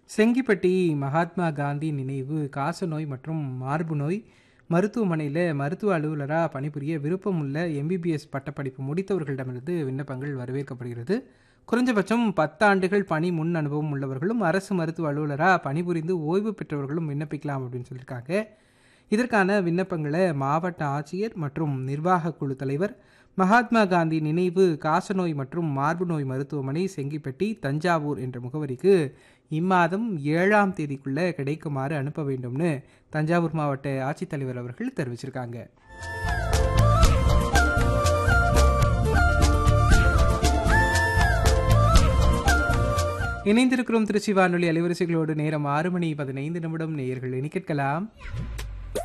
செங்கிப்பட்டி மகாத்மா காந்தி நினைவு காசநோய் மற்றும் மார்பு நோய் மருத்துவமனையில் மருத்துவ அலுவலராக பணிபுரிய விருப்பமுள்ள எம்பிபிஎஸ் பட்டப்படிப்பு முடித்தவர்களிடமிருந்து விண்ணப்பங்கள் வரவேற்கப்படுகிறது குறைஞ்சபட்சம் பத்தாண்டுகள் பணி முன் அனுபவம் உள்ளவர்களும் அரசு மருத்துவ அலுவலராக பணிபுரிந்து ஓய்வு பெற்றவர்களும் விண்ணப்பிக்கலாம் அப்படின்னு சொல்லியிருக்காங்க இதற்கான விண்ணப்பங்களை மாவட்ட ஆட்சியர் மற்றும் நிர்வாக குழு தலைவர் மகாத்மா காந்தி நினைவு காசநோய் மற்றும் மார்பு நோய் மருத்துவமனை செங்கிப்பட்டி தஞ்சாவூர் என்ற முகவரிக்கு இம்மாதம் ஏழாம் தேதிக்குள்ள கிடைக்குமாறு அனுப்ப வேண்டும்னு தஞ்சாவூர் மாவட்ட ஆட்சித்தலைவர் அவர்கள் தெரிவிச்சிருக்காங்க இணைந்திருக்கிறோம் திருச்சி வானொலி அலைவரிசைகளோடு நேரம் ஆறு மணி பதினைந்து நிமிடம் நேயர்கள் இனி கேட்கலாம்